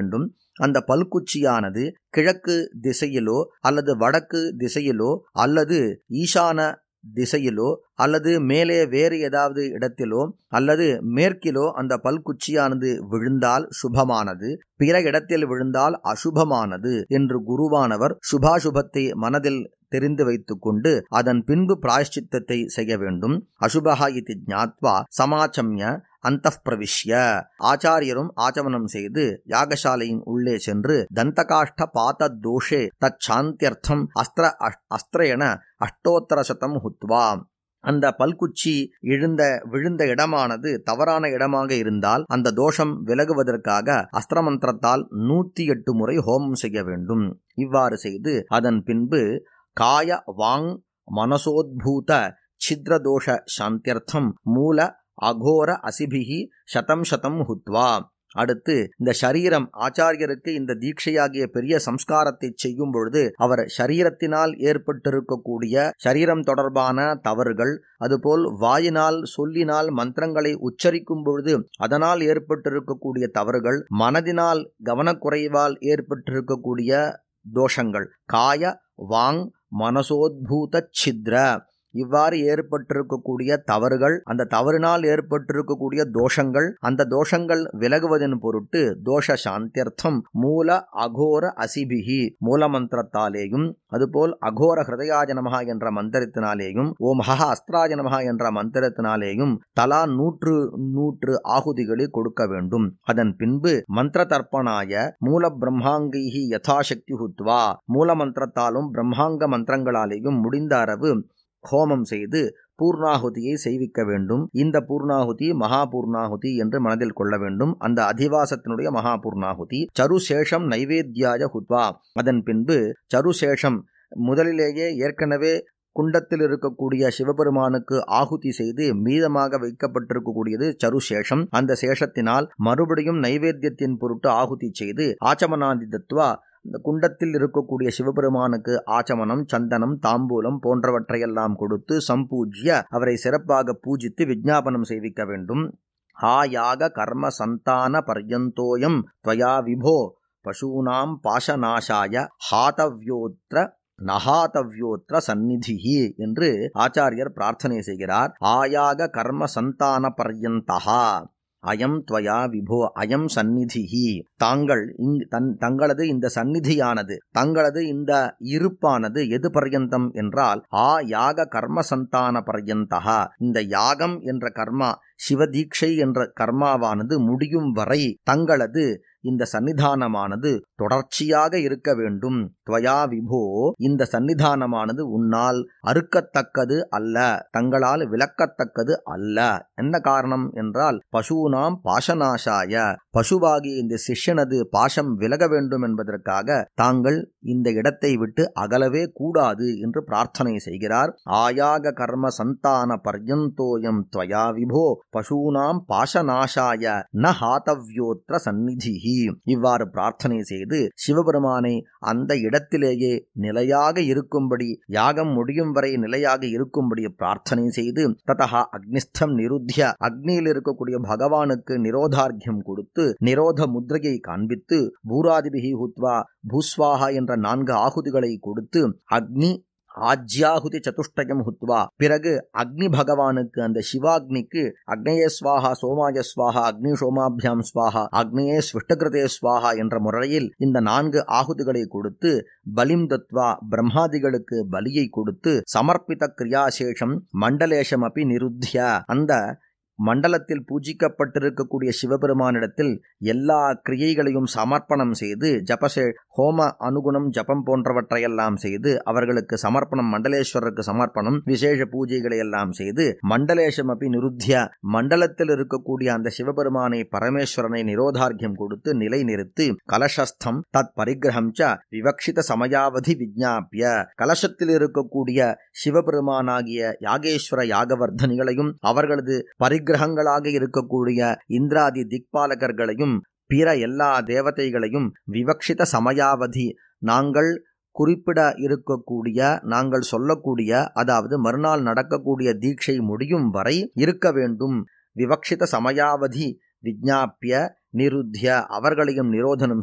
வேண்டும் அந்த பல்குச்சியானது கிழக்கு திசையிலோ அல்லது வடக்கு திசையிலோ அல்லது ஈசான திசையிலோ அல்லது மேலே வேறு ஏதாவது இடத்திலோ அல்லது மேற்கிலோ அந்த பல்குச்சியானது விழுந்தால் சுபமானது பிற இடத்தில் விழுந்தால் அசுபமானது என்று குருவானவர் சுபாசுபத்தை மனதில் தெரிந்து வைத்துக்கொண்டு அதன் பின்பு பிராயஷ்சித்தத்தை செய்ய வேண்டும் அசுபகா இது ஞாத்வா சமாச்சம்ய அந்த பிரவிஷ்ய ஆச்சாரியரும் ஆச்சமனம் செய்து யாகசாலையின் உள்ளே சென்று தந்தகாஷ்ட பாத தோஷே தச்சாந்தியர்த்தம் அஸ்திர அஸ்திரேன அஷ்டோத்தர சதம் ஹுத்வா அந்த பல்குச்சி இழுந்த விழுந்த இடமானது தவறான இடமாக இருந்தால் அந்த தோஷம் விலகுவதற்காக அஸ்திரமந்திரத்தால் நூத்தி எட்டு முறை ஹோமம் செய்ய வேண்டும் இவ்வாறு செய்து அதன் பின்பு காய வாங் மனசோத்பூத சித்ரதோஷ சாந்தியர்த்தம் மூல அகோர அசிபிகி சதம் சதம் ஹுத்வா அடுத்து இந்த சரீரம் ஆச்சாரியருக்கு இந்த தீட்சையாகிய பெரிய சம்ஸ்காரத்தை செய்யும் பொழுது அவர் சரீரத்தினால் ஏற்பட்டிருக்கக்கூடிய சரீரம் தொடர்பான தவறுகள் அதுபோல் வாயினால் சொல்லினால் மந்திரங்களை உச்சரிக்கும் பொழுது அதனால் ஏற்பட்டிருக்கக்கூடிய தவறுகள் மனதினால் கவனக்குறைவால் ஏற்பட்டிருக்கக்கூடிய தோஷங்கள் காய வாங் மனசோத்பூத சித்ர இவ்வாறு ஏற்பட்டிருக்கக்கூடிய தவறுகள் அந்த தவறினால் ஏற்பட்டிருக்கக்கூடிய தோஷங்கள் அந்த தோஷங்கள் விலகுவதன் பொருட்டு தோஷ சாந்தியர்த்தம் மூல அகோர அசிபிகி மூல மந்திரத்தாலேயும் அதுபோல் அகோர ஹிருதயாஜனமகா என்ற மந்திரத்தினாலேயும் ஓம் ஹஹ அஸ்திராஜனமகா என்ற மந்திரத்தினாலேயும் தலா நூற்று நூற்று ஆகுதிகளை கொடுக்க வேண்டும் அதன் பின்பு மந்திர தர்ப்பணாய மூல பிரம்மாங்கி யதாசக்தி ஹுத்வா மூல மந்திரத்தாலும் பிரம்மாங்க மந்திரங்களாலேயும் முடிந்த அளவு ஹோமம் செய்து பூர்ணாகுதியை செய்விக்க வேண்டும் இந்த பூர்ணாகுதி மகா பூர்ணாகுதி என்று மனதில் கொள்ள வேண்டும் அந்த அதிவாசத்தினுடைய மகா பூர்ணாகுதி சருசேஷம் நைவேத்தியாய ஹுத்வா அதன் பின்பு சருசேஷம் முதலிலேயே ஏற்கனவே குண்டத்தில் இருக்கக்கூடிய சிவபெருமானுக்கு ஆகுதி செய்து மீதமாக வைக்கப்பட்டிருக்கக்கூடியது சருசேஷம் அந்த சேஷத்தினால் மறுபடியும் நைவேத்தியத்தின் பொருட்டு ஆகுதி செய்து ஆச்சமனாதி தத்துவா இந்த குண்டத்தில் இருக்கக்கூடிய சிவபெருமானுக்கு ஆச்சமனம் சந்தனம் தாம்பூலம் போன்றவற்றையெல்லாம் கொடுத்து சம்பூஜ்ய அவரை சிறப்பாக பூஜித்து விஜாபனம் செய்விக்க வேண்டும் ஆ யாக கர்ம சந்தான பர்யந்தோயம் துவயா விபோ பசூனாம் பாசநாசாய ஹாதவ்யோத்ர நகாதவ்யோத்ர சந்நிதிஹி என்று ஆச்சாரியர் பிரார்த்தனை செய்கிறார் ஆயாக கர்ம சந்தான பர்யந்தகா அயம் துவயா விபோ அயம் சந்நிதிஹி தாங்கள் இங் தன் தங்களது இந்த சந்நிதியானது தங்களது இந்த இருப்பானது எது பர்யந்தம் என்றால் ஆ யாக கர்ம சந்தான பர்யந்தகா இந்த யாகம் என்ற கர்மா சிவதீட்சை என்ற கர்மாவானது முடியும் வரை தங்களது இந்த சன்னிதானமானது தொடர்ச்சியாக இருக்க வேண்டும் துவயா விபோ இந்த சன்னிதானமானது உன்னால் அறுக்கத்தக்கது அல்ல தங்களால் விளக்கத்தக்கது அல்ல என்ன காரணம் என்றால் பசுனாம் பாசநாசாய பசுவாகிய இந்த சிஷ்யனது பாசம் விலக வேண்டும் என்பதற்காக தாங்கள் இந்த இடத்தை விட்டு அகலவே கூடாது என்று பிரார்த்தனை செய்கிறார் ஆயாக கர்ம சந்தான பர்யந்தோயம் துவயா விபோ பசூனாம் பாசநாசாய ந ஹாத்தவ்யோத்ர சந்நிதிஹி இவ்வாறு பிரார்த்தனை செய்து சிவபெருமானை அந்த இடத்திலேயே நிலையாக இருக்கும்படி யாகம் முடியும் வரை நிலையாக இருக்கும்படி பிரார்த்தனை செய்து ததா அக்னிஸ்தம் நிருத்திய அக்னியில் இருக்கக்கூடிய பகவானுக்கு நிரோதார்க்கியம் கொடுத்து நிரோத முத்திரையை காண்பித்து பூராதிபிகி ஹுத்வா பூஸ்வாஹா என்ற நான்கு ஆகுதிகளை கொடுத்து அக்னி ஆஜ்யாகுதி சதுஷ்டயம் ஹுத்வா பிறகு அக்னி பகவானுக்கு அந்த சிவாக்னிக்கு அக்னயே ஸ்வாஹா சோமாய ஸ்வாஹா அக்னி சோமாபியாம் ஸ்வாஹா அக்னியே ஸ்விஷ்டகிருதே ஸ்வாஹா என்ற முறையில் இந்த நான்கு ஆகுதிகளை கொடுத்து பலிம் தத்வா பிரம்மாதிகளுக்கு பலியை கொடுத்து சமர்ப்பித கிரியாசேஷம் மண்டலேஷம் அப்படி நிருத்திய அந்த மண்டலத்தில் பூஜிக்கப்பட்டிருக்கக்கூடிய சிவபெருமானிடத்தில் எல்லா கிரியைகளையும் சமர்ப்பணம் செய்து ஜபசே ஹோம அனுகுணம் ஜபம் போன்றவற்றையெல்லாம் செய்து அவர்களுக்கு சமர்ப்பணம் மண்டலேஸ்வரருக்கு சமர்ப்பணம் விசேஷ பூஜைகளை எல்லாம் செய்து மண்டலேஷம் அப்படி நிருத்திய மண்டலத்தில் இருக்கக்கூடிய அந்த சிவபெருமானை பரமேஸ்வரனை நிரோதார்க்கியம் கொடுத்து நிலை நிறுத்தி கலசஸ்தம் தத் பரிகிரகம் ச விவக்ஷித சமயாவதி விஜாபிய கலசத்தில் இருக்கக்கூடிய சிவபெருமானாகிய யாகேஸ்வர யாகவர்தனிகளையும் அவர்களது பரிகிரகங்களாக இருக்கக்கூடிய இந்திராதி திக்பாலகர்களையும் பிற எல்லா தேவதைகளையும் விவக்ஷித சமயாவதி நாங்கள் குறிப்பிட இருக்கக்கூடிய நாங்கள் சொல்லக்கூடிய அதாவது மறுநாள் நடக்கக்கூடிய தீட்சை முடியும் வரை இருக்க வேண்டும் விவக்ஷித சமயாவதி விஜாபிய நிருத்திய அவர்களையும் நிரோதனம்